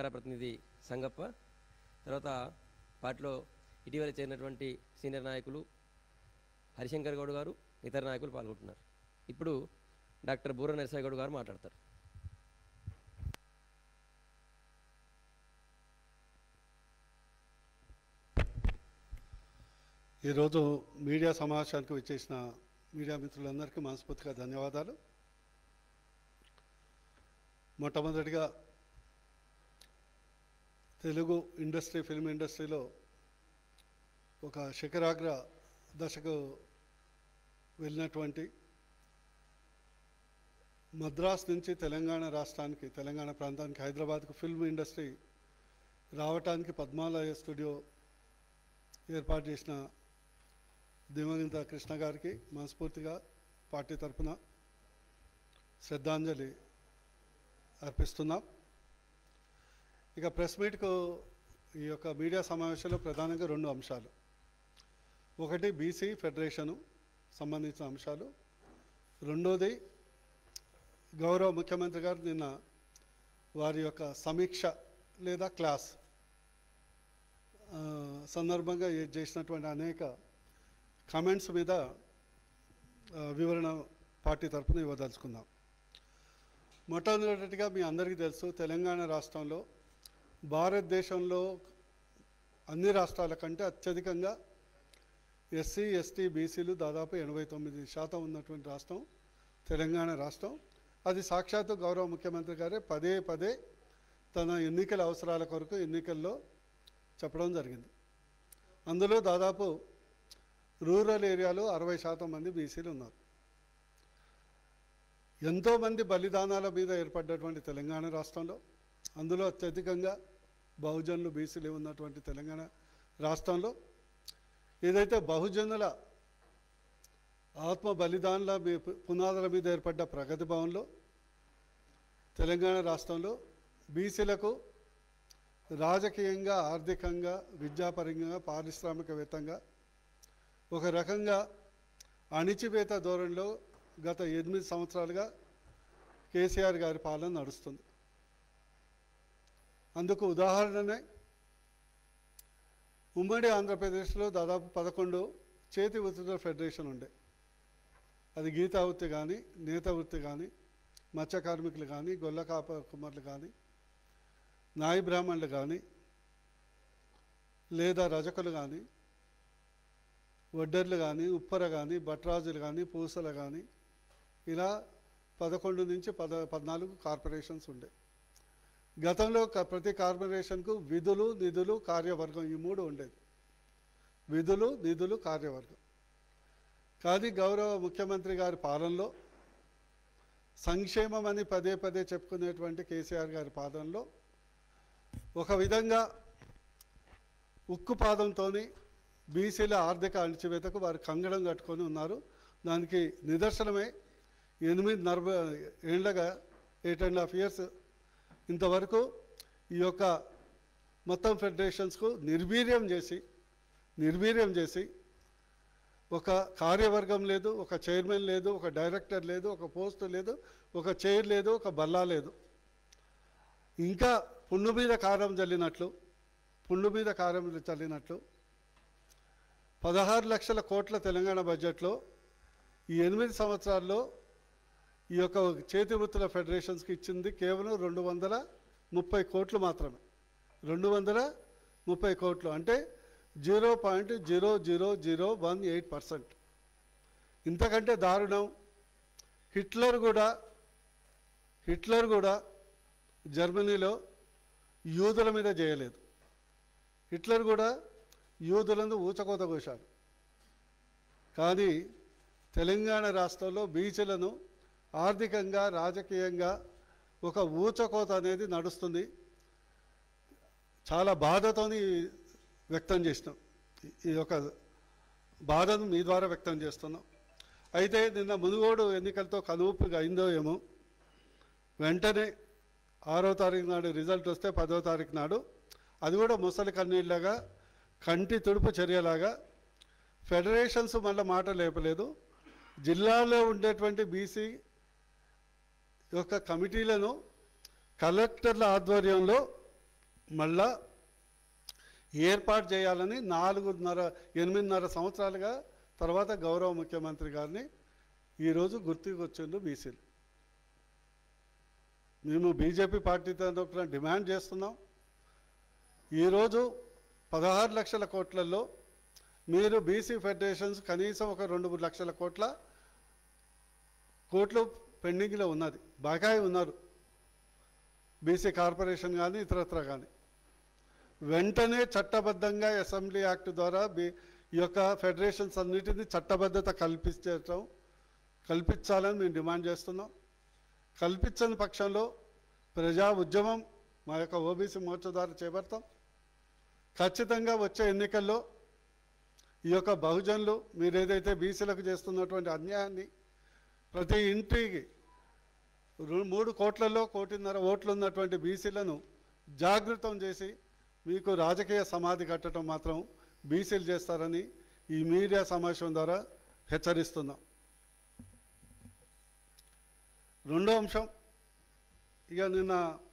అధికార ప్రతినిధి సంగప్ప తర్వాత పార్టీలో ఇటీవల చేరినటువంటి సీనియర్ నాయకులు హరిశంకర్ గౌడ్ గారు ఇతర నాయకులు పాల్గొంటున్నారు ఇప్పుడు డాక్టర్ బూర నరసాయి గౌడ్ గారు మాట్లాడతారు ఈరోజు మీడియా సమావేశానికి వచ్చేసిన మీడియా మిత్రులందరికీ మనస్ఫూర్తిగా ధన్యవాదాలు మొట్టమొదటిగా తెలుగు ఇండస్ట్రీ ఫిల్మ్ ఇండస్ట్రీలో ఒక శిఖరాగ్ర దశకు వెళ్ళినటువంటి మద్రాస్ నుంచి తెలంగాణ రాష్ట్రానికి తెలంగాణ ప్రాంతానికి హైదరాబాద్కు ఫిల్మ్ ఇండస్ట్రీ రావటానికి పద్మాలయ స్టూడియో ఏర్పాటు చేసిన దివంగత కృష్ణ గారికి మనస్ఫూర్తిగా పార్టీ తరఫున శ్రద్ధాంజలి అర్పిస్తున్నాం ఇక ప్రెస్ మీట్కు ఈ యొక్క మీడియా సమావేశంలో ప్రధానంగా రెండు అంశాలు ఒకటి బీసీ ఫెడరేషను సంబంధించిన అంశాలు రెండోది గౌరవ ముఖ్యమంత్రి గారు నిన్న వారి యొక్క సమీక్ష లేదా క్లాస్ ఆ, సందర్భంగా ఏ- చేసినటువంటి అనేక కమెంట్స్ మీద ఆ, వివరణ పార్టీ తరఫున ఇవ్వదలుచుకుందాం మొట్టమొదటిగా మీ అందరికీ తెలుసు తెలంగాణ రాష్ట్రంలో భారతదేశంలో అన్ని రాష్ట్రాల కంటే అత్యధికంగా ఎస్సీ ఎస్టీ బీసీలు దాదాపు ఎనభై తొమ్మిది శాతం ఉన్నటువంటి రాష్ట్రం తెలంగాణ రాష్ట్రం అది సాక్షాత్తు గౌరవ ముఖ్యమంత్రి గారే పదే పదే తన ఎన్నికల అవసరాల కొరకు ఎన్నికల్లో చెప్పడం జరిగింది అందులో దాదాపు రూరల్ ఏరియాలో అరవై శాతం మంది బీసీలు ఉన్నారు ఎంతోమంది బలిదానాల మీద ఏర్పడ్డటువంటి తెలంగాణ రాష్ట్రంలో అందులో అత్యధికంగా బహుజనులు బీసీలు ఉన్నటువంటి తెలంగాణ రాష్ట్రంలో ఏదైతే బహుజనుల ఆత్మ బలిదానుల మీ- పునాదుల మీద ఏర్పడ్డ ప్రగతి భవన్లో తెలంగాణ రాష్ట్రంలో బీసీలకు రాజకీయంగా ఆర్థికంగా విద్యాపరంగా పారిశ్రామికవేత్తంగా ఒక రకంగా అణిచివేత ధోరణిలో గత ఎనిమిది సంవత్సరాలుగా కేసీఆర్ గారి పాలన నడుస్తుంది అందుకు ఉదాహరణనే ఉమ్మడి ఆంధ్రప్రదేశ్లో దాదాపు పదకొండు చేతి వృత్తుల ఫెడరేషన్ ఉండే అది గీతా వృత్తి కానీ నేత వృత్తి కానీ మత్స్య కార్మికులు కానీ గొల్ల కాప కుమారులు కానీ నాయి బ్రాహ్మణులు కానీ లేదా రజకులు కానీ వడ్డర్లు కానీ ఉప్పర కానీ భట్రాజులు కానీ పూసలు కానీ ఇలా పదకొండు నుంచి పద పద్నాలుగు కార్పొరేషన్స్ ఉండే గతంలో క- ప్రతి కార్పొరేషన్కు విధులు నిధులు కార్యవర్గం ఈ మూడు ఉండేది విధులు నిధులు కార్యవర్గం కానీ గౌరవ ముఖ్యమంత్రి గారి పాలనలో సంక్షేమం అని పదే పదే చెప్పుకునేటువంటి కేసీఆర్ గారి పాలనలో ఒక విధంగా ఉక్కు పాదంతో బీసీల ఆర్థిక అణచివేతకు వారు కంగడం కట్టుకొని ఉన్నారు దానికి నిదర్శనమే ఎనిమిది నలభై ఏళ్ళగా ఎయిట్ అండ్ హాఫ్ ఇయర్స్ ఇంతవరకు ఈ యొక్క మొత్తం ఫెడరేషన్స్కు నిర్వీర్యం చేసి నిర్వీర్యం చేసి ఒక కార్యవర్గం లేదు ఒక చైర్మన్ లేదు ఒక డైరెక్టర్ లేదు ఒక పోస్ట్ లేదు ఒక చైర్ లేదు ఒక బల్లా లేదు ఇంకా పుండు మీద కారం జల్లినట్లు పుండు మీద కారం చల్లినట్లు పదహారు లక్షల కోట్ల తెలంగాణ బడ్జెట్లో ఈ ఎనిమిది సంవత్సరాల్లో ఈ యొక్క చేతి వృత్తుల ఫెడరేషన్స్కి ఇచ్చింది కేవలం రెండు వందల ముప్పై కోట్లు మాత్రమే రెండు వందల ముప్పై కోట్లు అంటే zero point zero zero zero one eight percent ఇంతకంటే దారుణం హిట్లర్ కూడా హిట్లర్ కూడా జర్మనీలో యూదుల మీద చేయలేదు హిట్లర్ కూడా యూదులను ఊచకోత కోశాడు కానీ తెలంగాణ రాష్ట్రంలో బీచ్లను ఆర్థికంగా రాజకీయంగా ఒక ఊచకోత అనేది నడుస్తుంది చాలా బాధతోని వ్యక్తం చేసినాం ఈ- ఈ యొక్క బాధను మీ ద్వారా వ్యక్తం చేస్తున్నాం అయితే నిన్న మునుగోడు ఎన్నికలతో కనువుపుగా అయిందో ఏమో వెంటనే ఆరో తారీఖు నాడు రిజల్ట్ వస్తే పదో తారీఖు నాడు అది కూడా ముసలి కన్నీళ్ళగా కంటి తుడుపు చర్యలాగా ఫెడరేషన్స్ మళ్ళీ మాట లేపలేదు జిల్లాలో ఉండేటువంటి బీసీ యొక్క కమిటీలను కలెక్టర్ల ఆధ్వర్యంలో మళ్ళా ఏర్పాటు చేయాలని నాలుగున్నర ఎనిమిదిన్నర సంవత్సరాలుగా తర్వాత గౌరవ ముఖ్యమంత్రి గారిని ఈరోజు గుర్తుకు వచ్చిండు బీసీలు మేము బీజేపీ పార్టీ తరఫున డిమాండ్ చేస్తున్నాం ఈరోజు పదహారు లక్షల కోట్లలో మీరు బీసీ ఫెడరేషన్స్ కనీసం ఒక రెండు మూడు లక్షల కోట్ల కోట్లు పెండింగ్లో ఉన్నది బకాయి ఉన్నారు బీసీ కార్పొరేషన్ కానీ ఇతరత్ర కానీ వెంటనే చట్టబద్ధంగా అసెంబ్లీ యాక్ట్ ద్వారా బీ ఈ యొక్క ఫెడరేషన్స్ అన్నిటినీ చట్టబద్ధత కల్పించడం కల్పించాలని మేము డిమాండ్ చేస్తున్నాం కల్పించని పక్షంలో ప్రజా ఉద్యమం మా యొక్క ఓబీసీ మోర్చా ద్వారా చేపడతాం ఖచ్చితంగా వచ్చే ఎన్నికల్లో ఈ యొక్క బహుజనులు మీరు ఏదైతే బీసీలకు చేస్తున్నటువంటి అన్యాయాన్ని ప్రతి ఇంటికి రు- మూడు కోట్లలో కోటిన్నర ఓట్లు ఉన్నటువంటి బీసీలను జాగృతం చేసి మీకు రాజకీయ సమాధి కట్టడం మాత్రం బీసీలు చేస్తారని ఈ మీడియా సమావేశం ద్వారా హెచ్చరిస్తున్నాం రెండో అంశం ఇక నిన్న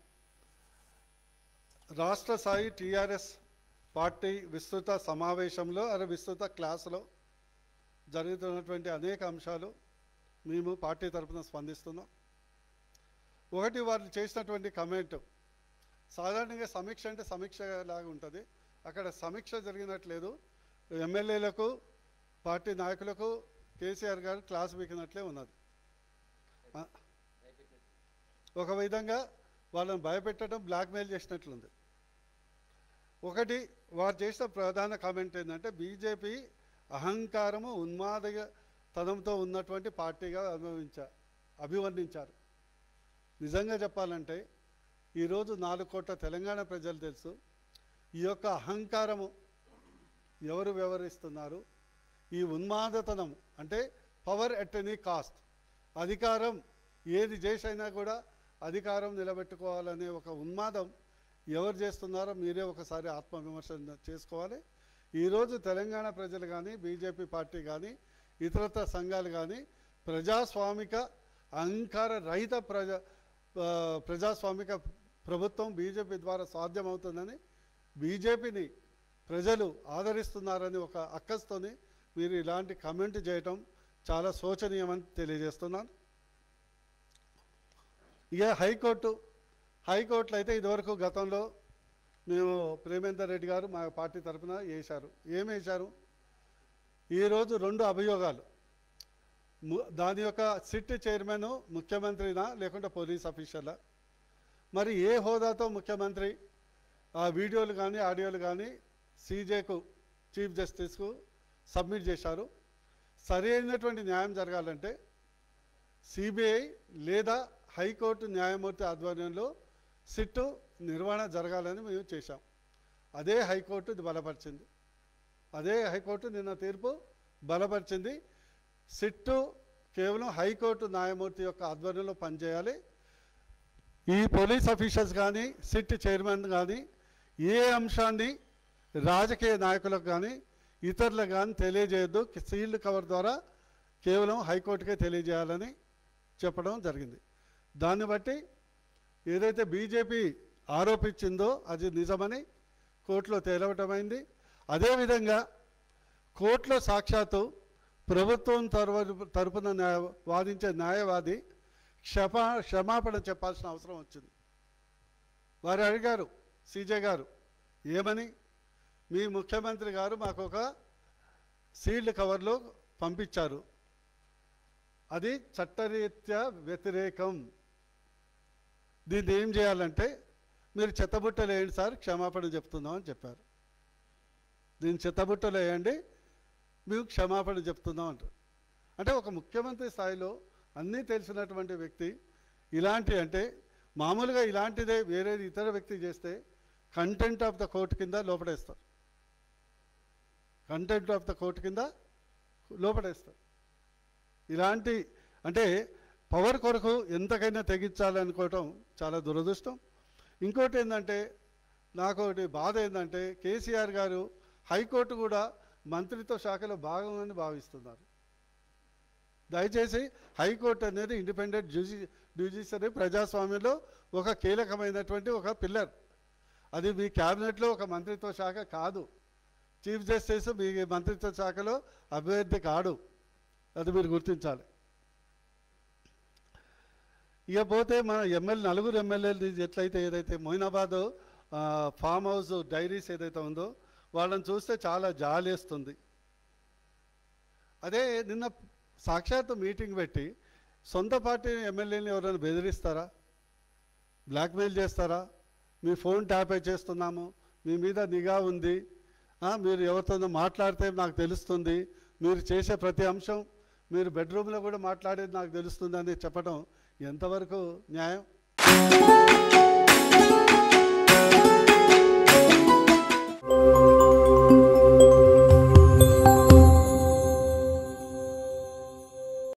రాష్ట్ర స్థాయి టీఆర్ఎస్ పార్టీ విస్తృత సమావేశంలో అదే విస్తృత క్లాసులో జరుగుతున్నటువంటి అనేక అంశాలు మేము పార్టీ తరపున స్పందిస్తున్నాం ఒకటి వాళ్ళు చేసినటువంటి కమెంట్ సాధారణంగా సమీక్ష అంటే సమీక్ష లాగా ఉంటుంది అక్కడ సమీక్ష జరిగినట్లేదు ఎమ్మెల్యేలకు పార్టీ నాయకులకు కేసీఆర్ గారు క్లాస్ వీకినట్లే ఉన్నది ఆ, ఒక విధంగా వాళ్ళని భయపెట్టడం బ్లాక్మెయిల్ చేసినట్లుంది ఒకటి వారు చేసిన ప్రధాన కామెంట్ ఏంటంటే బీజేపీ అహంకారము ఉన్మాదతనంతో ఉన్నటువంటి పార్టీగా అనుభవించా అభివర్ణించారు నిజంగా చెప్పాలంటే ఈరోజు నాలుగు కోట్ల తెలంగాణ ప్రజలు తెలుసు ఈ యొక్క అహంకారము ఎవరు వ్యవహరిస్తున్నారు ఈ ఉన్మాదతనం అంటే పవర్ ఎట్ ఎనీ కాస్ట్ అధికారం ఏది చేసైనా కూడా అధికారం నిలబెట్టుకోవాలనే ఒక ఉన్మాదం ఎవరు చేస్తున్నారో మీరే ఒకసారి ఆత్మవిమర్శ చేసుకోవాలి ఈరోజు తెలంగాణ ప్రజలు కానీ బీజేపీ పార్టీ కానీ ఇతరత్ర సంఘాలు కానీ ప్రజాస్వామిక అహంకార రహిత ప్రజా ఆ, ప్రజాస్వామిక ప్రభుత్వం బీజేపీ ద్వారా సాధ్యమవుతుందని బీజేపీని ప్రజలు ఆదరిస్తున్నారని ఒక అక్కస్తోని మీరు ఇలాంటి కమెంట్ చేయటం చాలా శోచనీయమని తెలియజేస్తున్నాను ఇక హైకోర్టు హైకోర్టులో అయితే ఇదివరకు గతంలో మేము ప్రేమేందర్ రెడ్డి గారు మా పార్టీ తరఫున వేశారు ఏం వేశారు ఈరోజు రెండు అభియోగాలు ము- దాని యొక్క సిట్ చైర్మన్ ముఖ్యమంత్రినా లేకుంటే పోలీస్ ఆఫీసర్లా మరి ఏ హోదాతో ముఖ్యమంత్రి ఆ వీడియోలు కానీ ఆడియోలు కానీ సీజేకు చీఫ్ జస్టిస్కు సబ్మిట్ చేశారు సరి అయినటువంటి న్యాయం జరగాలంటే సిబిఐ లేదా హైకోర్టు న్యాయమూర్తి ఆధ్వర్యంలో సిట్టు నిర్వహణ జరగాలని మేము చేశాం అదే హైకోర్టు ఇది బలపరిచింది అదే హైకోర్టు నిన్న తీర్పు బలపరిచింది సిట్టు కేవలం హైకోర్టు న్యాయమూర్తి యొక్క ఆధ్వర్యంలో పనిచేయాలి ఈ పోలీస్ ఆఫీసర్స్ కానీ సిట్ చైర్మన్ కానీ ఏ అంశాన్ని రాజకీయ నాయకులకు కానీ ఇతరులకు కానీ తెలియజేయొద్దు సీల్డ్ కవర్ ద్వారా కేవలం హైకోర్టుకే తెలియజేయాలని చెప్పడం జరిగింది దాన్ని బట్టి ఏదైతే బీజేపీ ఆరోపించిందో అది నిజమని కోర్టులో తేలవటమైంది అదేవిధంగా కోర్టులో సాక్షాత్తు ప్రభుత్వం తరవ తరపున న్యాయ వాదించే న్యాయవాది క్షమా క్షమాపణ చెప్పాల్సిన అవసరం వచ్చింది వారు అడిగారు సీజే గారు ఏమని మీ ముఖ్యమంత్రి గారు మాకు ఒక సీల్డ్ కవర్లో పంపించారు అది చట్టరీత్యా వ్యతిరేకం దీన్ని ఏం చేయాలంటే మీరు చెత్తబుట్టలు వేయండి సార్ క్షమాపణ చెప్తున్నాం అని చెప్పారు దీన్ని చెత్తబుట్టలు వేయండి మేము క్షమాపణ చెప్తున్నాం అంటారు అంటే ఒక ముఖ్యమంత్రి స్థాయిలో అన్నీ తెలిసినటువంటి వ్యక్తి ఇలాంటి అంటే మామూలుగా ఇలాంటిదే వేరే ఇతర వ్యక్తి చేస్తే కంటెంట్ ఆఫ్ ద కోర్టు కింద లోపడేస్తారు కంటెంట్ ఆఫ్ ద కోర్టు కింద లోపడేస్తారు ఇలాంటి అంటే పవర్ కొరకు ఎంతకైనా తెగించాలనుకోవటం చాలా దురదృష్టం ఇంకోటి ఏంటంటే నాకు ఒకటి బాధ ఏంటంటే కేసీఆర్ గారు హైకోర్టు కూడా మంత్రిత్వ శాఖలో భాగమని భావిస్తున్నారు దయచేసి హైకోర్టు అనేది ఇండిపెండెంట్ జ్యుడి జ్యుడిషియరీ ప్రజాస్వామ్యంలో ఒక కీలకమైనటువంటి ఒక పిల్లర్ అది మీ క్యాబినెట్లో ఒక మంత్రిత్వ శాఖ కాదు చీఫ్ జస్టిస్ మీ మంత్రిత్వ శాఖలో అభ్యర్థి కాడు అది మీరు గుర్తించాలి ఇక పోతే మన ఎమ్మెల్యే నలుగురు ఎమ్మెల్యేలు ఎట్లయితే ఏదైతే మొయినాబాద్ ఆ, ఫామ్ హౌస్ డైరీస్ ఏదైతే ఉందో వాళ్ళని చూస్తే చాలా జాలేస్తుంది అదే నిన్న సాక్షాత్తు మీటింగ్ పెట్టి సొంత పార్టీ ఎమ్మెల్యేని ఎవరైనా బెదిరిస్తారా బ్లాక్మెయిల్ చేస్తారా మీ ఫోన్ ట్యాప్ చేస్తున్నాము మీ మీద నిఘా ఉంది ఆ, మీరు ఎవరితోనో మాట్లాడితే నాకు తెలుస్తుంది మీరు చేసే ప్రతి అంశం మీరు బెడ్రూమ్లో కూడా మాట్లాడేది నాకు తెలుస్తుంది అని చెప్పడం ఎంతవరకు న్యాయం